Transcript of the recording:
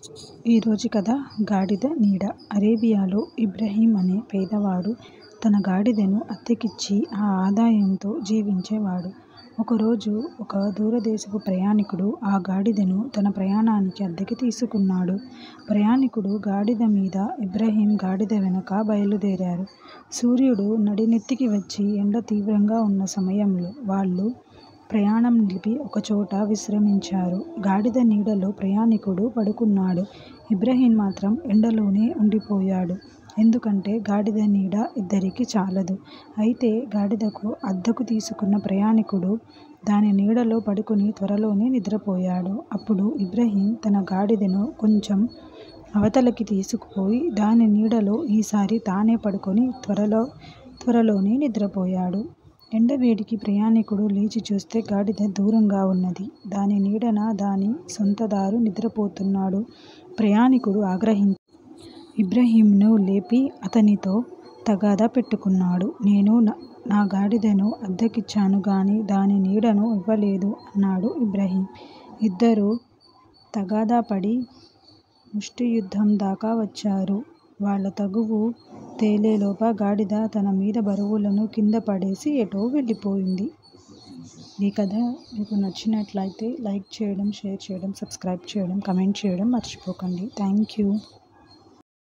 ఈరోజు కథ గాడిద నీడ అరేబియాలో ఇబ్రహీం అనే పేదవాడు తన గాడిదను అద్దెకిచ్చి ఆ ఆదాయంతో జీవించేవాడు. ఒకరోజు ఒక దూరదేశపు ప్రయాణీకుడు ఆ గాడిదను తన ప్రయాణానికి అద్దెకి తీసుకున్నాడు. ప్రయాణీకుడు గాడిద మీద ఇబ్రహీం గాడిద వెనుక బయలుదేరారు. సూర్యుడు నడినెత్తికి వచ్చి ఎండ తీవ్రంగా ఉన్న సమయంలో వాళ్ళు ప్రయాణం నిలిపి ఒకచోట విశ్రమించారు. గాడిద నీడలో ప్రయాణీకుడు పడుకున్నాడు. ఇబ్రహీం మాత్రం ఎండలోనే ఉండిపోయాడు. ఎందుకంటే గాడిద నీడ ఇద్దరికీ చాలదు. అయితే గాడిదకు అద్దెకు తీసుకున్న ప్రయాణీకుడు దాని నీడలో పడుకుని త్వరలోనే నిద్రపోయాడు. అప్పుడు ఇబ్రహీం తన గాడిదను కొంచెం అవతలకి తీసుకుపోయి దాని నీడలో ఈసారి తానే పడుకుని త్వరలోనే నిద్రపోయాడు. ఎండవేడికి ప్రయాణీకుడు లేచి చూస్తే గాడిద దూరంగా ఉన్నది. దాని నీడన దాని సొంతదారు నిద్రపోతున్నాడు. ప్రయాణీకుడు ఆగ్రహించి ఇబ్రహీంను లేపి అతనితో తగాదా పెట్టుకున్నాడు. నేను నా గాడిదను అద్దెకిచ్చాను గానీ దాని నీడను ఇవ్వలేదు అన్నాడు ఇబ్రహీం. ఇద్దరూ తగాదాపడి ముష్టియుద్ధం దాకా వచ్చారు. వాళ్ళ తగువు తేలేలోగా గాడిద తన మీద బరువులను కింద పడేసి ఎటో వెళ్ళిపోయింది. ఈ కథ మీకు నచ్చినట్లయితే లైక్ చేయడం, షేర్ చేయడం, సబ్స్క్రైబ్ చేయడం, కామెంట్ చేయడం మర్చిపోకండి. థాంక్యూ